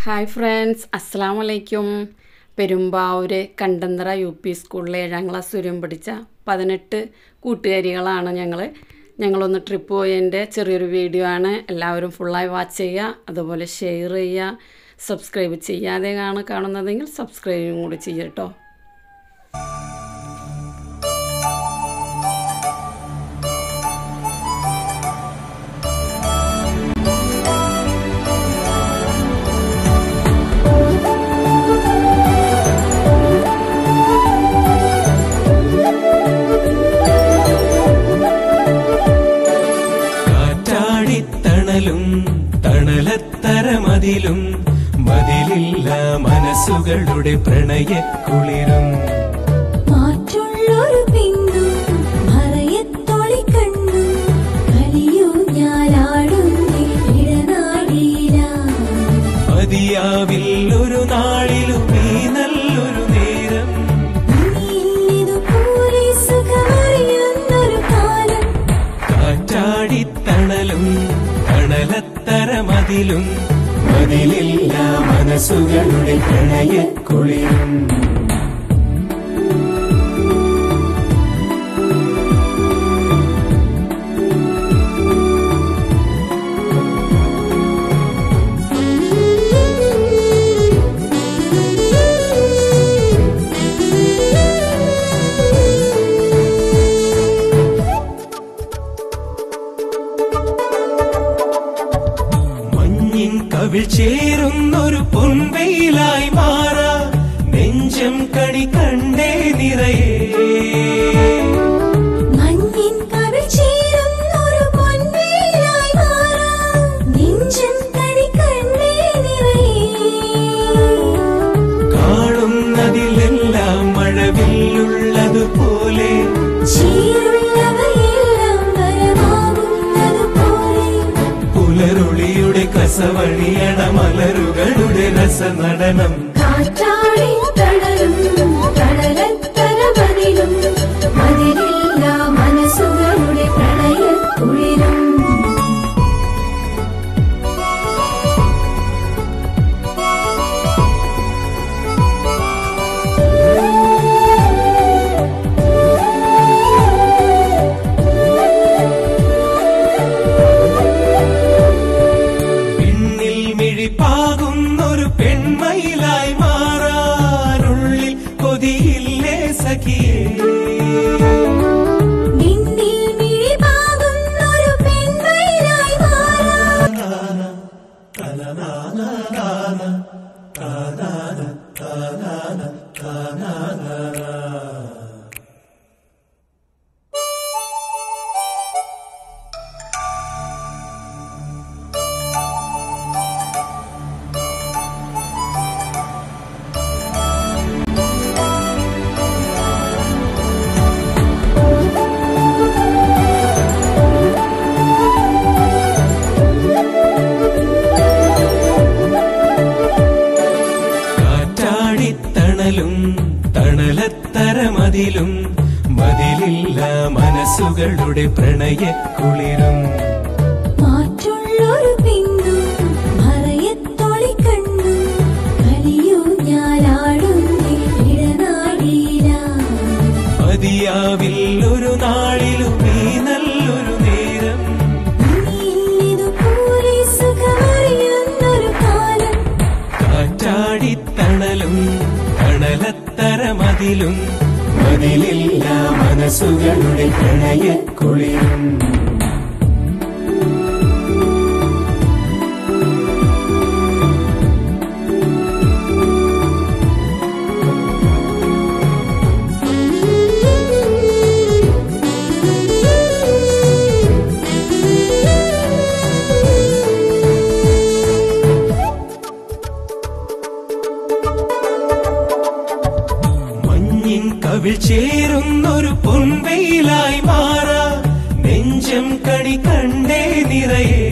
hi friends അസ്സാം വലൈക്കും Perumbavoor Kandanthara U P സ്കൂളിലെ ഏഴാം ക്ലാസ് വരെയും പഠിച്ച പതിനെട്ട് കൂട്ടുകാരികളാണ് ഞങ്ങൾ ഞങ്ങളൊന്ന് ട്രിപ്പ് പോയതിൻ്റെ ചെറിയൊരു വീഡിയോ ആണ് എല്ലാവരും ഫുള്ളായി വാച്ച് ചെയ്യുക അതുപോലെ ഷെയർ ചെയ്യുക സബ്സ്ക്രൈബ് ചെയ്യാതെയാണ് കാണുന്നതെങ്കിൽ സബ്സ്ക്രൈബും കൂടി ചെയ്യുക കേട്ടോ കാറ്റാടിത്തണലും തണലത്തരമതിലും മതിലില്ല മനസ്സുകളുടെ പ്രണയക്കുളിരും മാറ്റുള്ളൊരു പിന്നും മറയത്തൊളി കണ്ണും കളിയൂ ഞാലാടുന്നേ ഇടനാടിയില മതിയാവിൽ ഒരു നാളിലും ഈ നല്ലൊരു നേരം ഇന്നിതുപോലെ സുഖമറിയുന്നൊരു കാലം കാറ്റാടിത്തണലും തണലത്തരമതിലും മതിലില്ല മനസ്സുകളുടെ പ്രണയക്കുളിരും മഞ്ഞിൻ കവിൾ ചേരുന്നൊരു പൊൻവെയിലായി മാറാ നെഞ്ചം കണി കണ്ടേ നിറയേ മഞ്ഞിൻ കവിൾ ചേരുന്നൊരു പൊൻവേലായി മാറാം നെഞ്ചം കണി കണ്ണേ നിറയേ കാണുന്നതിലെല്ലാം മഴവില്ലുള്ളതുപോലെ ചീരുള്ളവയെല്ലാം വരമാകുന്നതുപോലെ പുലരൊളിയുടെ കസവഴിയണ മലരുകളുടെ രസനടനം കാറ്റാടി തണലും തണലത്തരമതിലും മതിലില്ല മനസ്സുകളുടെ പ്രണയക്കുളിരും പിന്നിൽ മിഴിപ്പാകുന്നൊരു പെൺമയിലായി മാറാനുള്ളിൽ കൊതിയില്ലേ സഖിയേ നിന്നിൽ മിഴിപാകുന്നൊരു പെൺമയിലായി മാറാം കാറ്റാടിത്തണലും തണലത്തരമതിലും മതിലില്ല മനസ്സുകളുടെ പ്രണയക്കുളിരും മാറ്റുള്ളൊരു പിന്നും മറയത്തൊളി കണ്ണും കളിയൂ ഞാലാടുന്നേ ഇടനാടിയില മതിയാവിൽ ഒരു നാളിലും ഈ നല്ലൊരു നേരം ഇന്നിതുപോലെ സുഖമറിയുന്നൊരു കാലം കാറ്റാടിത്തണലും തണലത്തരമതിലും മതിലില്ല മനസ്സുകളുടെ പ്രണയക്കുളിരും മഞ്ഞിൻ കവിൾ ചേരുന്നൊരു പൊൻവെയിലായി മാറാ നെഞ്ചം കണി കണ്ടേ നിറയേ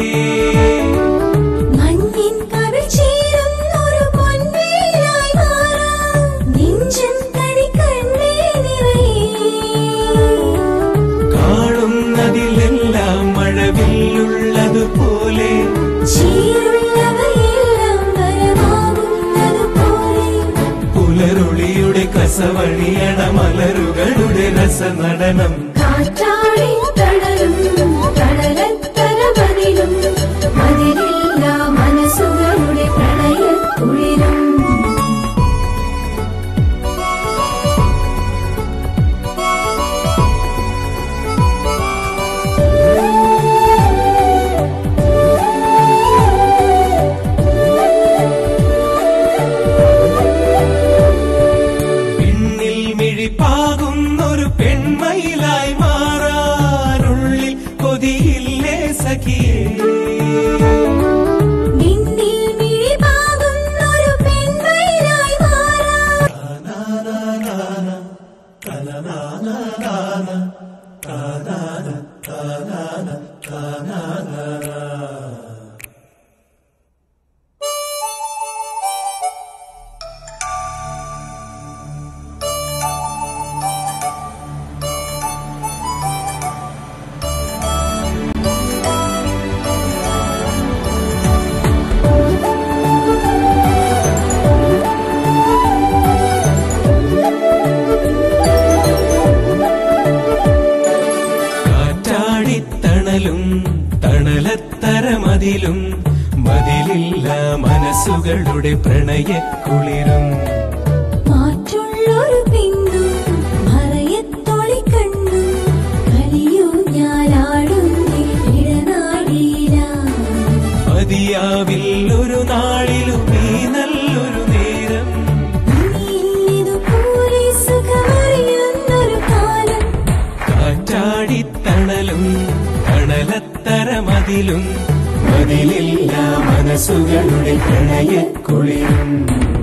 മഞ്ഞിൻ കവിൾ ചേരുന്നൊരു പൊൻവേലായി മാറാം നെഞ്ചം കണി കണ്ണേ നിറയേ കാണുന്നതിലെല്ലാം മഴവില്ലുള്ളതുപോലെ ചീരുള്ളവയെല്ലാം വര രസവഴിയണ മലരുകളുടെ രസനടനം കാറ്റാടി തണലും കടലത്തര മതിലും മതിലില്ല മനസ്സുകളുടെ പ്രണയക്കുളിരും പിന്നിൽ മിഴിപ്പാകുന്നൊരു പെൺമയിലായി മാറാനുള്ളിൽ കൊതിയില്ലേ സഖിയേ നിന്നിൽ മിഴിപാകുന്നൊരു പെൺമയിലായി മാറാൻ കാറ്റാടിത്തണലും തണലത്തര മതിലും മതിലില്ല മനസ്സുകളുടെ പ്രണയക്കുളിരും മാറ്റുള്ളൊരു പിന്നും മറയത്തൊളി കണ്ണും കളിയൂ ഞാനാടുന്നേ ഇടനാടിയില മതിയാവിൽ ഒരു നാളിലും ഈ നല്ലൊരു നേരം ഇന്നിതുപോലെ സുഖമറിയുന്നൊരു കാലം കാറ്റാടിത്തണലും തണലത്തര മതിലും മതിലില്ല മനസ്സുകളുടെ പ്രണയക്കുളിരും